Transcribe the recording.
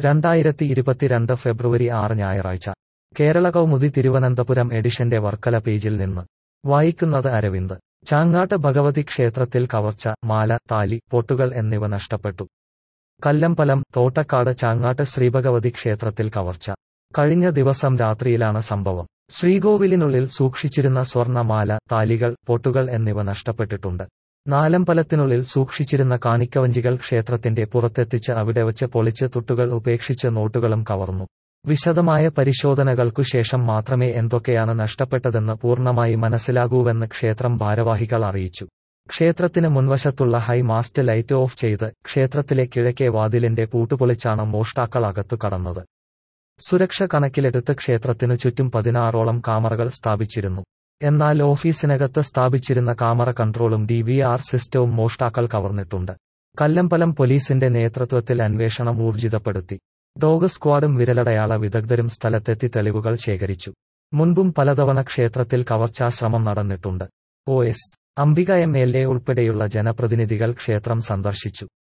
രണ്ടായിരത്തി ഇരുപത്തിരണ്ട് ഫെബ്രുവരി ആറ് ഞായറാഴ്ച കേരള കൗമുദി തിരുവനന്തപുരം എഡിഷന്റെ വർക്കല പേജിൽ നിന്ന് വായിക്കുന്നത് അരവിന്ദ് ചാങ്ങാട്ട് ഭഗവതി ക്ഷേത്രത്തിൽ കവർച്ച മാല താലി പൊട്ടുകൾ എന്നിവ നഷ്ടപ്പെട്ടു കല്ലമ്പലം തോട്ടക്കാട് ചാങ്ങാട്ട് ശ്രീഭഗവതി ക്ഷേത്രത്തിൽ കവർച്ച കഴിഞ്ഞ ദിവസം രാത്രിയിലാണ് സംഭവം ശ്രീകോവിലിനുള്ളിൽ സൂക്ഷിച്ചിരുന്ന സ്വർണമാല താലികൾ പൊട്ടുകൾ എന്നിവ നഷ്ടപ്പെട്ടിട്ടുണ്ട് നാലമ്പലത്തിനുള്ളിൽ സൂക്ഷിച്ചിരുന്ന കാണിക്കവഞ്ചികൾ ക്ഷേത്രത്തിന്റെ പുറത്തെത്തിച്ച് അവിടെ വച്ച് പൊളിച്ച് തുട്ടുകൾ ഉപേക്ഷിച്ച് നോട്ടുകളും കവർന്നു വിശദമായ പരിശോധനകൾക്കു ശേഷം മാത്രമേ എന്തൊക്കെയാണ് നഷ്ടപ്പെട്ടതെന്ന് പൂർണ്ണമായി മനസ്സിലാകൂവെന്ന് ക്ഷേത്രം ഭാരവാഹികൾ അറിയിച്ചു ക്ഷേത്രത്തിന് മുൻവശത്തുള്ള ഹൈ മാസ്റ്റ് ലൈറ്റ് ഓഫ് ചെയ്ത് ക്ഷേത്രത്തിലെ കിഴക്കേ വാതിലിന്റെ പൂട്ടുപൊളിച്ചാണ് മോഷ്ടാക്കൾ അകത്തു കടന്നത് സുരക്ഷ കണക്കിലെടുത്ത് ക്ഷേത്രത്തിനു ചുറ്റും പതിനാറോളം കാമറകൾ സ്ഥാപിച്ചിരുന്നു എന്നാൽ ഓഫീസിനകത്ത് സ്ഥാപിച്ചിരുന്ന കാമറ കൺട്രോളും ഡി വി ആർ സിസ്റ്റവും മോഷ്ടാക്കൾ കവർന്നിട്ടുണ്ട് കല്ലമ്പലം പോലീസിന്റെ നേതൃത്വത്തിൽ അന്വേഷണം ഊർജിതപ്പെടുത്തി ഡോഗ് സ്ക്വാഡും വിരലടയാള വിദഗ്ധരും സ്ഥലത്തെത്തി തെളിവുകൾ ശേഖരിച്ചു മുൻപും പലതവണ ക്ഷേത്രത്തിൽ കവർച്ചാശ്രമം നടന്നിട്ടുണ്ട് O S Ambika M L A ഉൾപ്പെടെയുള്ള ജനപ്രതിനിധികൾ ക്ഷേത്രം സന്ദർശിച്ചു